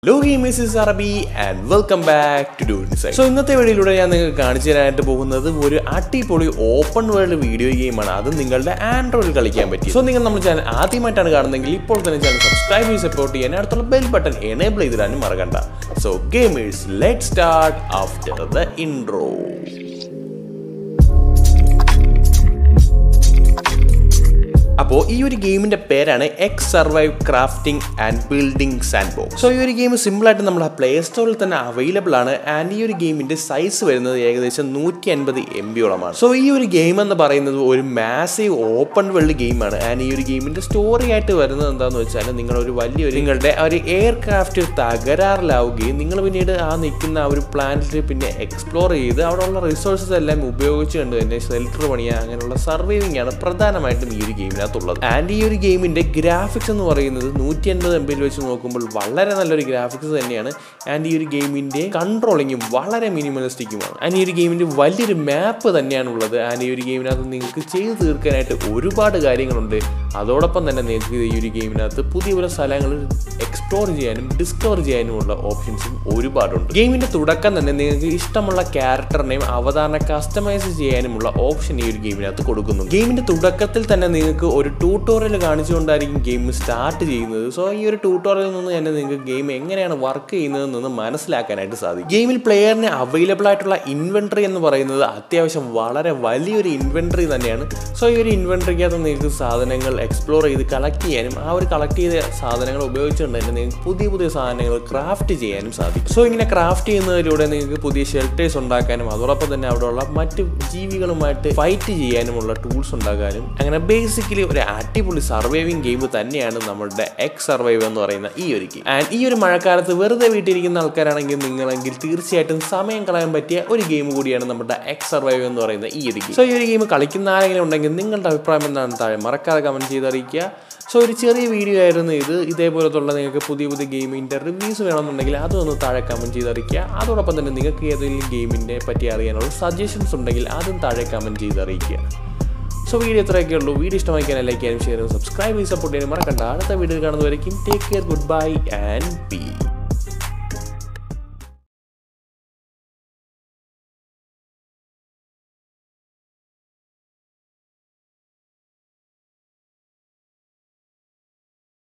hello gamers അറബി and welcome back to ഡു so ഇന്നത്തെ വീഡിയോയിലൂടെ ഞാൻ നിങ്ങൾക്ക് കാണിച്ചു തരാനായിട്ട് പോകുന്നത് ഒരു അടിപൊളി ഓപ്പൺ വേൾഡ് വീഡിയോ ഗെയിമാണ് അത് നിങ്ങളുടെ ആൻഡ്രോയിഡിൽ കളിക്കാൻ പറ്റി സോ നിങ്ങൾ നമ്മുടെ ചാനൽ ആദ്യമായിട്ടാണ് കാണുന്നതെങ്കിൽ ഇപ്പോൾ തന്നെ ചാനൽ സബ്സ്ക്രൈബ് ചെയ്ത് സപ്പോർട്ട് ചെയ്യാൻ അടുത്തുള്ള ബെൽ ബട്ടൺ എനേബിൾ ചെയ്തിടാനും മറക്കണ്ട so gamers let start after the intro അപ്പോൾ ഈ ഒരു ഗെയിമിന്റെ പേരാണ് X survive crafting and building sandbox so ഈ ഒരു ഗെയിം സിമ്പിൾ ആയിട്ട് നമ്മുടെ പ്ലേ സ്റ്റോറിൽ തന്നെ അവൈലബിൾ ആണ് ആൻഡ് ഈ ഒരു ഗെയിമിന്റെ സൈസ് വരുന്നത് ഏകദേശം നൂറ്റി അൻപത് എം ബിയോളമാണ് സോ ഈ ഒരു ഗെയിം എന്ന് പറയുന്നത് ഒരു മാസീവ് ഓപ്പൺ വേൾഡ് ഗെയിമാണ് ആൻഡ് ഈ ഒരു ഗെയിമിന്റെ സ്റ്റോറി ആയിട്ട് വരുന്നത് എന്താണെന്ന് വെച്ചാൽ നിങ്ങൾ ഒരു വലിയൊരു നിങ്ങളുടെ ആ ഒരു എയർക്രാഫ്റ്റ് തകരാറിലാവുകയും നിങ്ങൾ പിന്നീട് ആ നിൽക്കുന്ന ആ ഒരു പ്ലാനറ്റിൽ പിന്നെ എക്സ്പ്ലോർ ചെയ്ത് അവിടെയുള്ള റിസോഴ്സസ് എല്ലാം ഉപയോഗിച്ച് കണ്ട് തന്നെ ഷെൽട്ടർ പണിയുക അങ്ങനെയുള്ള സർവൈവിംഗ് ആണ് പ്രധാനമായിട്ടും ഈ ഒരു ഗെയിമിനകത്തുള്ളത് ആൻഡ് ഈ ഒരു ഗെയിമിന്റെ ഗ്രാഫിക്സ് എന്ന് പറയുന്നത് നൂറ്റി അൻപത് എം ബിയിൽ വെച്ച് നോക്കുമ്പോൾ വളരെ നല്ലൊരു ഗ്രാഫിക്സ് തന്നെയാണ് ആൻഡ് ഈ ഒരു ഗെയിമിന്റെ കൺട്രോളിങ്ങും വളരെ മിനിമലിസ്റ്റിക്കുമാണ് ആൻഡ് ഈ ഒരു ഗെയിമിന്റെ വലിയൊരു മാപ്പ് തന്നെയാണ് ഉള്ളത് ആൻഡ് ഈ ഒരു ഗെയിമിനകത്ത് നിങ്ങൾക്ക് ചെയ്തു തീർക്കാനായിട്ട് ഒരുപാട് കാര്യങ്ങളുണ്ട് അതോടൊപ്പം തന്നെ നിങ്ങൾക്ക് ഈ ഒരു ഗെയിമിനകത്ത് പുതിയ പുതിയ സ്ഥലങ്ങൾ എക്സ്പ്ലോർ ചെയ്യാനും ഡിസ്കവർ ചെയ്യാനുമുള്ള ഓപ്ഷൻസും ഒരുപാടുണ്ട് ഗെയിമിന്റെ തുടക്കം തന്നെ നിങ്ങൾക്ക് ഇഷ്ടമുള്ള ക്യാരക്ടറിനെയും അവതാരണ കസ്റ്റമൈസ് ചെയ്യാനുമുള്ള ഓപ്ഷൻ ഈ ഒരു ഗെയിമിനകത്ത് കൊടുക്കുന്നു ഗെയിമിന്റെ തുടക്കത്തിൽ തന്നെ നിങ്ങൾക്ക് ഒരു ട്യൂട്ടോറിയൽ കാണിച്ചുകൊണ്ടായിരിക്കും ഗെയിം സ്റ്റാർട്ട് ചെയ്യുന്നത് സോ ഈ ഒരു ട്യൂട്ടോറിയലിൽ നിന്ന് തന്നെ നിങ്ങൾക്ക് ഗെയിം എങ്ങനെയാണ് വർക്ക് ചെയ്യുന്നതെന്ന് മനസ്സിലാക്കാനായിട്ട് സാധിക്കും ഗെയിമിൽ പ്ലെയറിന് അവൈലബിൾ ആയിട്ടുള്ള ഇൻവെൻട്രി എന്ന് പറയുന്നത് അത്യാവശ്യം വളരെ വലിയൊരു ഇൻവെൻട്രി തന്നെയാണ് സോ ഈ ഒരു ഇൻവെൻട്രിക്കകത്ത് നിങ്ങൾക്ക് സാധനങ്ങൾ എക്സ്പ്ലോർ ചെയ്ത് കളക്ട് ചെയ്യാനും ആ ഒരു കളക്ട് ചെയ്ത സാധനങ്ങൾ ഉപയോഗിച്ചുകൊണ്ട് തന്നെ നിങ്ങൾക്ക് പുതിയ പുതിയ സാധനങ്ങൾ ക്രാഫ്റ്റ് ചെയ്യാനും സാധിക്കും സോ ഇങ്ങനെ ക്രാഫ്റ്റ് ചെയ്യുന്നതിലൂടെ നിങ്ങൾക്ക് പുതിയ ഷെൽട്ടേഴ്സ് ഉണ്ടാക്കാനും അതോടൊപ്പം തന്നെ അവിടെയുള്ള മറ്റ് ജീവികളുമായിട്ട് ഫൈറ്റ് ചെയ്യാനുമുള്ള ടൂൾസ് ഉണ്ടാക്കാനും അങ്ങനെ ബേസിക്കലി ഒരു അടിപൊളി സർവൈവിങ് ഗെയിം തന്നെയാണ് നമ്മുടെ എക്സ് സർവൈവ് എന്ന് പറയുന്ന ഈ ഒരു ഗെയിം ആൻഡ് ഈ ഒരു മഴക്കാലത്ത് വെറുതെ വീട്ടിലിരിക്കുന്ന ആൾക്കാരാണെങ്കിൽ നിങ്ങളെങ്കിൽ തീർച്ചയായിട്ടും സമയം കളയാൻ പറ്റിയ ഒരു ഗെയിം കൂടിയാണ് നമ്മുടെ എക്സ് സർവൈവ് എന്ന് പറയുന്ന ഈ ഒരു ഗെയിം സോ ഈ ഒരു ഗെയിം കളിക്കുന്ന ആരെങ്കിലും ഉണ്ടെങ്കിൽ നിങ്ങളുടെ അഭിപ്രായം എന്താണ് താഴെ മറക്കാതെ കമൻറ്റ് ചെയ്തറിയിക്കുക സോ ഒരു ചെറിയ വീഡിയോ ആയിരുന്നു ഇത് ഇതേപോലത്തുള്ള നിങ്ങൾക്ക് പുതിയ പുതിയ ഗെയിമിൻ്റെ റിവ്യൂസ് വേണമെന്നുണ്ടെങ്കിൽ അതൊന്ന് താഴെ കമൻറ്റ് ചെയ്തറിയിക്കുക അതോടൊപ്പം തന്നെ നിങ്ങൾക്ക് ഏതെങ്കിലും ഗെയിമിനെ പറ്റി അറിയാനുള്ള സജഷൻസ് ഉണ്ടെങ്കിൽ അതും താഴെ കമൻറ്റ് ചെയ്തറിയിക്കുക സോ വീഡിയോ ഇത്രയൊക്കെ ഉള്ളൂ വീഡിയോ ഇഷ്ടമാക്കിയാൽ ലൈക്ക് ചെയ്യാനും ഷെയർ ചെയ്യാനും സബ്സ്ക്രൈബ് ചെയ്ത് സപ്പോർട്ട് ചെയ്യാനും മറക്കണ്ട അടുത്ത വീഡിയോ കാണുന്നവരേക്കും take care goodbye and B